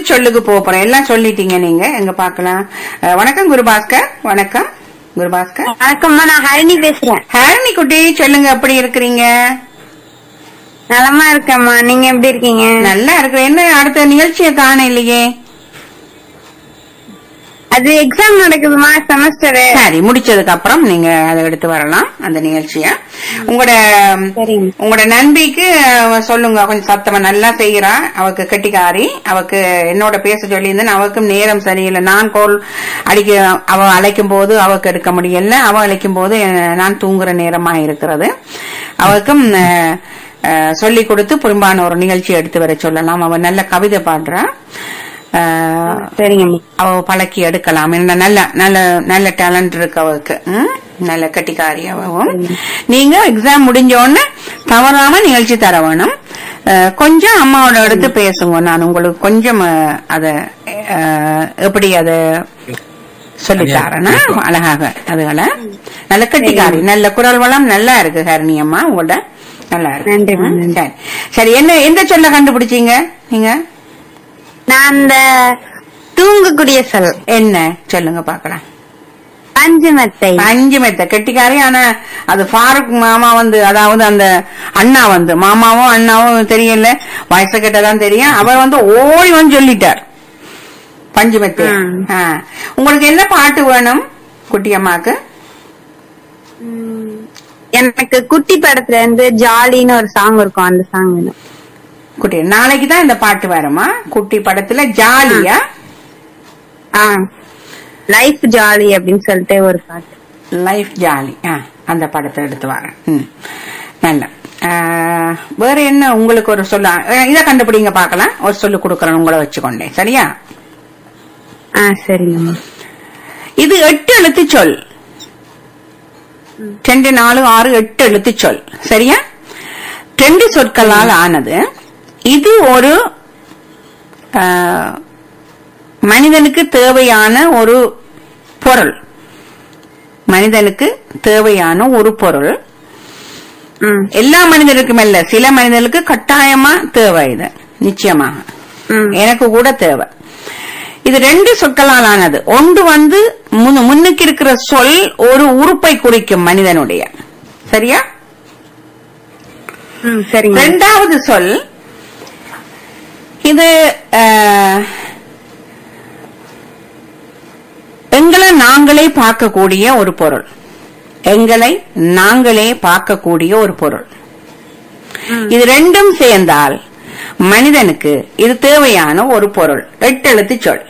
சொல்லுக்கு போக போறோம் எல்லாம் சொல்லிட்டீங்க நீங்க எங்க பாக்கலாம் அஹ், வணக்கம் குருபாஸ்கர் வணக்கம் குருபாஸ்கர் வணக்கம்மா நான் ஹரிணி பேசுறேன் ஹாரணி குட்டி சொல்லுங்க எப்படி இருக்கிறீங்க நலமா இருக்கேம்மா நீங்க எப்படி இருக்கீங்க நல்லா இருக்கிறேன் என்ன அடுத்த நிகழ்ச்சியை காண இல்லையே அது எக்ஸாம் நடக்குதுமா செமஸ்டரு சரி முடிச்சதுக்கு அப்புறம் நீங்க அதை எடுத்து வரலாம் அந்த நிகழ்ச்சிய உங்களோட சரிங்க. உங்களோட நண்பிக்கு அஹ், சொல்லுங்க கொஞ்சம் சத்தமா நல்லா செய்யறா அவக்கு கெட்டிக்காரி அவக்கு என்னோட பேச சொல்லியிருந்தேன் அவக்கும் நேரம் சரியில்லை நான் கோல் அடிக்க அவ அழைக்கும் போது அவக்கு எடுக்க முடியல அவ அழைக்கும் போது அஹ், நான் தூங்குற நேரமா இருக்கிறது அவக்கும் அஹ், அஹ், சொல்லிக் கொடுத்து புறம்பான ஒரு நிகழ்ச்சி எடுத்து வர சொல்லலாம் அவ நல்ல கவிதை பாடுறா அஹ், சரிங்கம்மா அவ பழக்கி எடுக்கலாம் என்ன நல்ல நல்ல நல்ல டேலண்ட் இருக்கு அவருக்கு ம்? நல்ல கட்டிக்காரி அவவும் நீங்க எக்ஸாம் முடிஞ்ச உடனே தவறாம நிகழ்ச்சி தர வேணும் அஹ், கொஞ்சம் அம்மாவோட எடுத்து பேசுங்க நான் உங்களுக்கு கொஞ்சம் அஹ், அத அஹ், எப்படி அத சொல்லித்தாரேன்னா அழகாக அதுகளை நல்ல கட்டிக்காரி நல்ல குரல் வளம் நல்லா இருக்கு ஹரணி அம்மா உங்களோட நல்லா இருக்கு நன்றிம்மா, ம், நன்றி. சரி சரி என்ன எந்த சொல்ல கண்டுபிடிச்சீங்க நீங்க நான் அந்த தூங்கக்கூடிய சொல் என்ன சொல்லுங்க பாக்கலாம் பஞ்சு மெத்தை அஞ்சு மெத்த கெட்டிக்காரி ஆனா அது ஃபாரூக் மாமா வந்து அதாவது அந்த அண்ணா வந்து மாமாவும் அண்ணாவும் தெரியல வயசு கிட்டதான் தெரியும் அவர் வந்து ஓடி வந்து சொல்லிட்டார் பஞ்சு மெத்தை ம். ஆ. உங்களுக்கு என்ன பாட்டு வேணும் குட்டி அம்மாக்கு எனக்கு குட்டி படத்துல இருந்து ஜாலின்னு ஒரு சாங் இருக்கும் அந்த சாங் வேணும் குட்டி நாளைக்கு தான் இந்த பாட்டு வருமா குட்டி படத்துல ஜாலியா ஆ லைஃப் ஜாலி அப்படின்னு சொல்லிட்டு ஒரு பாட்டு லைஃப் ஜாலி ஆ அந்த படத்தை எடுத்து வரேன் ம் நல்ல ஆ, வேற என்ன உங்களுக்கு ஒரு சொல்ல இதை கண்டுபிடிங்க பார்க்கலாம் ஒரு சொல்லு கொடுக்கறேன் உங்களை வச்சுக்கொண்டேன் சரியா ஆ சரிங்கம்மா இது எட்டு எழுத்து சொல் ரெண்டு நாலு ஆறு எட்டு எழுத்து சொல் சரியா ரெண்டு சொற்களால் ஆனது இது ஒரு ஆ, மனிதனுக்கு தேவையான ஒரு பொருள் மனிதனுக்கு தேவையான ஒரு பொருள் ம் எல்லா மனிதனுக்கும் இல்ல சில மனிதர்களுக்கு கட்டாயமா தேவை இது நிச்சயமாக ம் எனக்கு கூட தேவை இது ரெண்டு சொற்களால் ஆனது ஒன்று வந்து முன்னு- முன்னுக்கு இருக்கிற சொல் ஒரு உறுப்பை குறிக்கும் மனிதனுடைய சரியா ம் சரிங்க ரெண்டாவது சொல் இது அஹ், எங்களை நாங்களே பார்க்கக்கூடிய ஒரு பொருள் எங்களை நாங்களே பார்க்கக்கூடிய ஒரு பொருள் இது ரெண்டும் சேர்ந்தால் மனிதனுக்கு இது தேவையான ஒரு பொருள் எட்டெழுத்து சொல்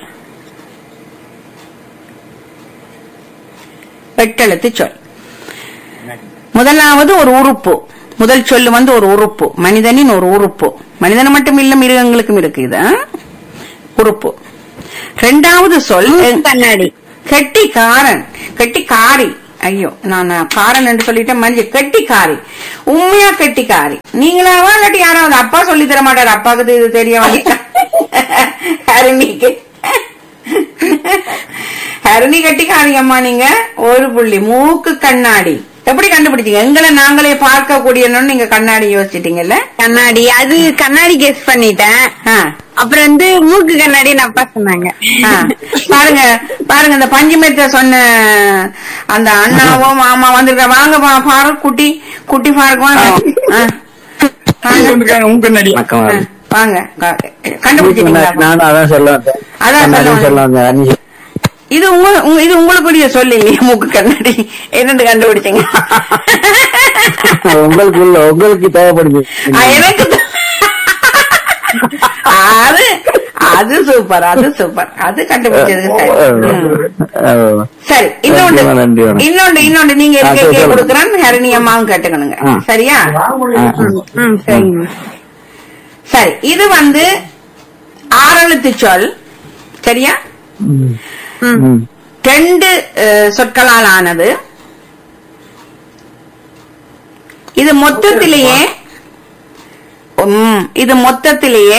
எட்டெழுத்து சொல் முதலாவது ஒரு உறுப்பு முதல் சொல்லு வந்து ஒரு உறுப்பு மனிதனின் ஒரு உறுப்பு மனிதன் மட்டும் இல்ல மிருகங்களுக்கும் இருக்கு இது ஆ? உறுப்பு ரெண்டாவது சொல் கண்ணாடி கெட்டிக்காரன் கெட்டிக்காரி ஐயோ நான் காரன் என்று சொல்லிட்டேன் மஞ்சள் கெட்டிக்காரி உண்மையா கெட்டிக்காரி நீங்களாவா இல்லாட்டி யாராவது அப்பா சொல்லி தர மாட்டாரு அப்பாவுக்கு இது தெரிய வந்து ஹரிணிக்கு ஹரிணி கெட்டிக்காரி அம்மா நீங்க ஒரு புள்ளி மூக்கு கண்ணாடி எப்படி கண்டுபிடிச்சீங்க எங்களை நாங்களே பார்க்கக்கூடியன்னு நீங்க கண்ணாடி யோசிச்சிட்டீங்கல்ல கண்ணாடி அது கண்ணாடி கெஸ் பண்ணிட்டேன் ஆ அப்புறம் வந்து மூக்கு கண்ணாடின்னு அப்பா சொன்னாங்க ஆ, பாருங்க பாருங்க இந்த பஞ்சுமெத்த சொன்ன அந்த அண்ணாவோ மாமா வந்திருக்க வாங்க பா- ஃபாரூக் குட்டி குட்டி ஃபாரூக் வாங்க ஆ. வாங்க. வணக்கம் ஆ, வாங்க க- கண்டுபிடிச்சிட்டீங்களா நானும் அதான் சொல்ல வந்தேன் அதான் சொல்ல அதான் சொல்ல வந்தேன் அஞ்சு. இது உங்க உங்க- இது உங்களுக்குரிய சொல்லி இல்லையா மூக்கு கண்ணாடி என்னன்னு கண்டுபிடிச்சீங்க உங்களுக்கு இல்ல உங்களுக்கு தேவைப்படுது ஆ, எனக்கு த- அது அது சூப்பர் அது சூப்பர் அது கண்டுபிடிச்சது சரி ம். ஓ. சரி இன்னொன்று நன்றி, நன்றி, வணக்கம். இன்னொன்று இன்னொன்று நீங்க ஆ, இருக்க சரி, சொல்லுங்க. கொடுக்குறேன் ஹரணி அம்மாவும் கேட்டுக்கணுங்க ஆ. சரியா ஆ, ஆ. ம் சரிங்க சரி இது வந்து ஆறெழுத்து சொல் சரியா ம். ம். ரெண்டு அஹ், சொற்களால் ஆனது இது மொத்தத்திலேயே உம், இது மொத்தத்திலேயே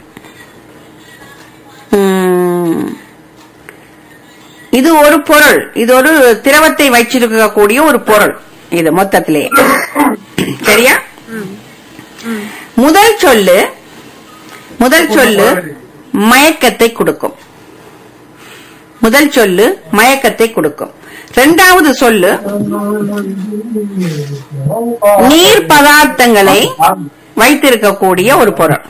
உம், இது ஒரு பொருள் இது ஒரு திரவத்தை வச்சிருக்கக்கூடிய ஒரு பொருள் இது மொத்தத்திலேயே சரியா முதல் சொல்லு முதல் சொல்லு மயக்கத்தை கொடுக்கும் முதல் சொல்லு மயக்கத்தை கொடுக்கும் இரண்டாவது சொல்லு நீர் பதார்த்தங்களை வைத்திருக்கக்கூடிய ஒரு பொருள்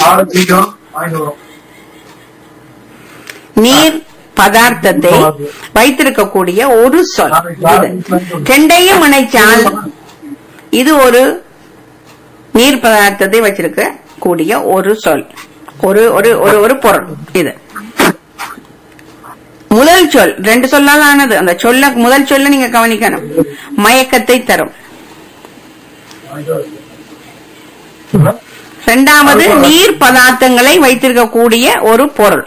நீர் பதார்த்தத்தை வைத்திருக்கக்கூடிய ஒரு சொல் இது ரெண்டையும் இணைச்சால் இது ஒரு நீர் பதார்த்தத்தை வச்சிருக்க கூடிய ஒரு சொல் ஒரு ஒரு ஒரு ஒரு பொருள் இது முதல் சொல் ரெண்டு சொல்லால் ஆனது அந்த சொல்ல முதல் சொல்ல நீங்க கவனிக்கணும் மயக்கத்தை தரும் இரண்டாவது நீர் பதார்த்தங்களை வைத்திருக்கக்கூடிய ஒரு பொருள்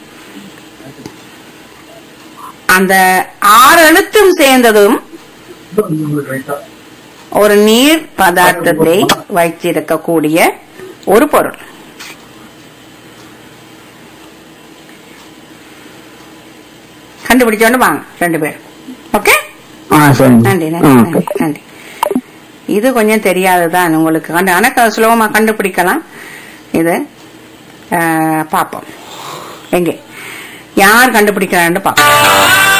அந்த ஆறு எழுத்தும் சேர்ந்ததும் ஒரு நீர் பதார்த்தத்தை வைத்திருக்கக்கூடிய ஒரு பொருள் கண்டுபிடிச்சோன்னு வாங்க ரெண்டு பேரும் ஓகே ஆ சரி நன்றி ஆ, நன்றி நன்றி நன்றி இது கொஞ்சம் தெரியாதுதான் உங்களுக்கு கண்டு ஆனா சுலபமா கண்டுபிடிக்கலாம் இது ஆ, பாப்போம் எங்கே யார் கண்டுபிடிக்கிறான்னு பாப்போம்